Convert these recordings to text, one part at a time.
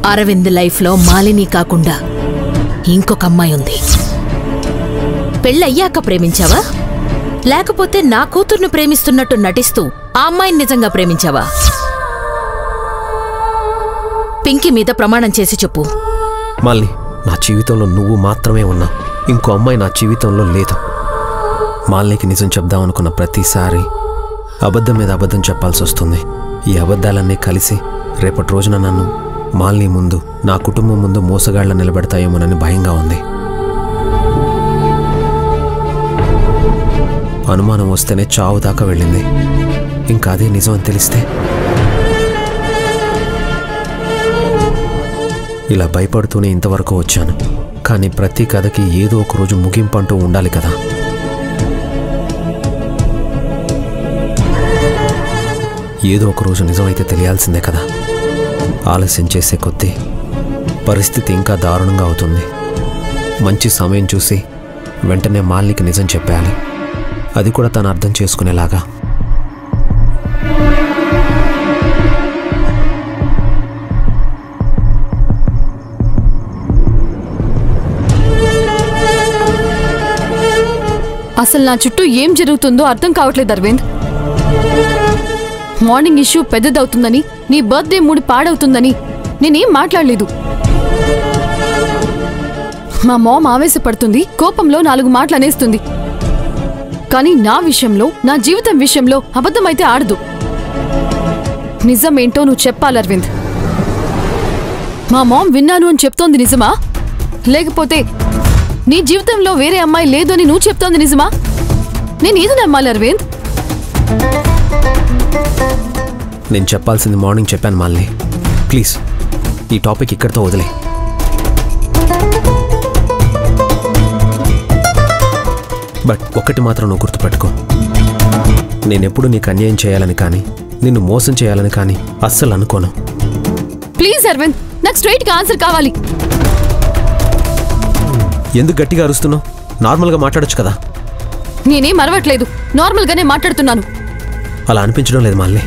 అరవింద్ లైఫ్లో మాలిని కాకుండా ఇంకొక అమ్మాయి ఉంది పెళ్ళయ్యాక ప్రేమించావా లేకపోతే నా కూతుర్ను ప్రేమిస్తున్నట్టు నటిస్తూ ఆ అమ్మాయిని నిజంగా ప్రేమించావా పింకీ మీద ప్రమాణం చేసి చెప్పు మాలిని నా జీవితంలో నువ్వు మాత్రమే ఉన్నావు ఇంకో అమ్మాయి నా జీవితంలో లేదు మాలినికి నిజం చెప్దామనుకున్న ప్రతిసారి అబద్ధం మీద అబద్ధం చెప్పాల్సి వస్తుంది ఈ అబద్ధాలన్నీ కలిసి రేపటి రోజున నన్ను మాలిని ముందు నా కుటుంబం ముందు మోసగాళ్ల నిలబెడతాయేమోనని భయంగా ఉంది అనుమానం వస్తేనే చావు దాకా వెళ్ళింది ఇంకా అదే నిజం అని తెలిస్తే ఇలా భయపడుతూనే ఇంతవరకు వచ్చాను కానీ ప్రతి కథకి ఏదో ఒక రోజు ముగింపు అంటూ ఉండాలి కదా ఏదో ఒక రోజు నిజమైతే తెలియాల్సిందే కదా ఆలస్యం చేసే కొద్దీ పరిస్థితి ఇంకా దారుణంగా అవుతుంది మంచి సమయం చూసి వెంటనే మాలినికి నిజం చెప్పాలి అది కూడా తను అర్థం చేసుకునేలాగా అసలు నా చుట్టూ ఏం జరుగుతుందో అర్థం కావట్లేదు అరవింద్ మార్నింగ్ ఇష్యూ పెద్దదవుతుందని నీ బర్త్డే మూడు పాడవుతుందని నేనేం మాట్లాడలేదు మా మామ్ ఆవేశపడుతుంది కోపంలో నాలుగు మాటలు అనేస్తుంది కానీ నా విషయంలో నా జీవితం విషయంలో అబద్ధమైతే ఆడదు నిజమేంటో నువ్వు చెప్పాలి అరవింద్ మా మామ్ విన్నాను అని చెప్తోంది నిజమా లేకపోతే నీ జీవితంలో వేరే అమ్మాయి లేదు అని నువ్వు చెప్తోంది నిజమా నేను ఏది నమ్మాలి అరవింద్ నేను చెప్పాల్సింది మార్నింగ్ చెప్పాను మాలిని ప్లీజ్ ఈ టాపిక్ ఇక్కడితో వదిలే బట్ ఒక్కటి మాత్రం నువ్వు గుర్తుపెట్టుకో నేనెప్పుడు నీకు అన్యాయం చేయాలని కానీ నిన్ను మోసం చేయాలని కానీ అస్సలు అనుకోను ప్లీజ్ అరవింద్ నాకు స్ట్రైట్ గా ఆన్సర్ కావాలి ఎందుకు గట్టిగా అరుస్తున్నావు నార్మల్గా మాట్లాడొచ్చు కదా నేనేం అరవట్లేదు నార్మల్ గానే మాట్లాడుతున్నాను అలా అనిపించడం లేదు మాలిని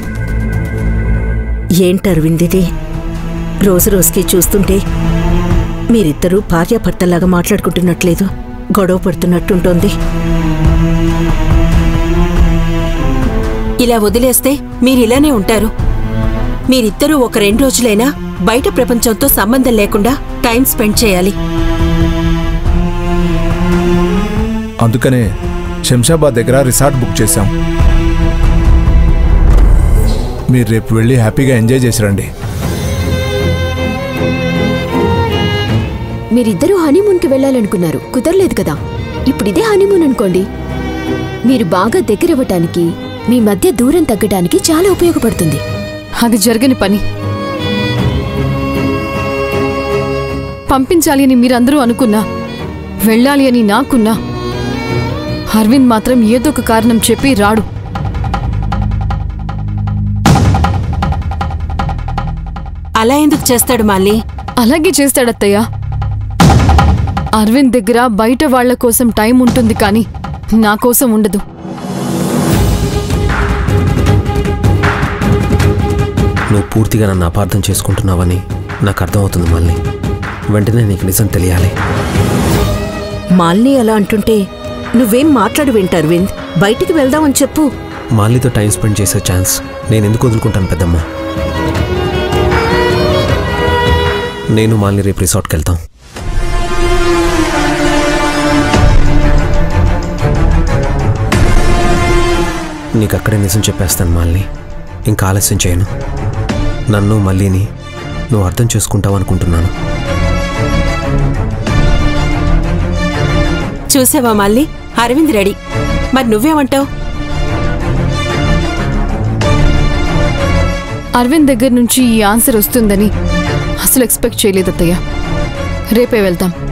ఏంటి అరవింద్ ఇది రోజు రోజుకి చూస్తుంటే మీరిద్దరూ భార్యాభర్తలాగా మాట్లాడుకుంటున్నట్లేదు గొడవ పడుతున్నట్టుంటోంది ఇలా వదిలేస్తే మీరిలానే ఉంటారు మీరిద్దరూ ఒక రెండు రోజులైనా బయట ప్రపంచంతో సంబంధం లేకుండా టైం స్పెండ్ చేయాలి అందుకనే శంషాబాద్ దగ్గర రిసార్ట్ బుక్ చేశాం మీరు రేపు వెళ్ళి హ్యాపీగా ఎంజాయ్ చేసి రండి మీరిద్దరూ హనీమూన్కి వెళ్ళాలనుకున్నారు కుదరలేదు కదా ఇప్పుడు ఇదే హనీమూన్ అనుకోండి మీరు బాగా దగ్గరవ్వటానికి మీ మధ్య దూరం తగ్గడానికి చాలా ఉపయోగపడుతుంది అది జరగని పని పంపించాలి అని మీరందరూ అనుకున్నా వెళ్ళాలి అని నాకున్నా అరవింద్ మాత్రం ఏదో ఒక కారణం చెప్పి రాడు అలా ఎందుకు చేస్తాడు మాలి అలాగే చేస్తాడత్తయ్య అరవింద్ దగ్గర బయట వాళ్ళ కోసం టైం ఉంటుంది కానీ నా కోసం ఉండదు నువ్వు పూర్తిగా నన్ను అపార్థం చేసుకుంటున్నావని నాకు అర్థమవుతుంది మళ్ళీ వెంటనే నీకు నిజం తెలియాలి మాలిని అలా అంటుంటే నువ్వేం మాట్లాడు వింట అరవింద్ బయటికి వెళ్దామని చెప్పు మాలితో టైం స్పెండ్ చేసే ఛాన్స్ నేను ఎందుకు వదులుకుంటాను పెద్దమ్మ నేను మాలిని రేపు రిసార్ట్కి వెళ్తాం నీకు అక్కడే నిజం చెప్పేస్తాను మాలిని ఇంకా ఆలస్యం చేయను నన్ను మళ్ళీని నువ్వు అర్థం చేసుకుంటావు అనుకుంటున్నాను చూసావా మళ్ళీ అరవింద్ రెడీ మరి నువ్వేమంటావు అరవింద్ దగ్గర నుంచి ఈ ఆన్సర్ వస్తుందని అసలు ఎక్స్పెక్ట్ చేయలేదు అత్తయ్య రేపే వెళ్తాం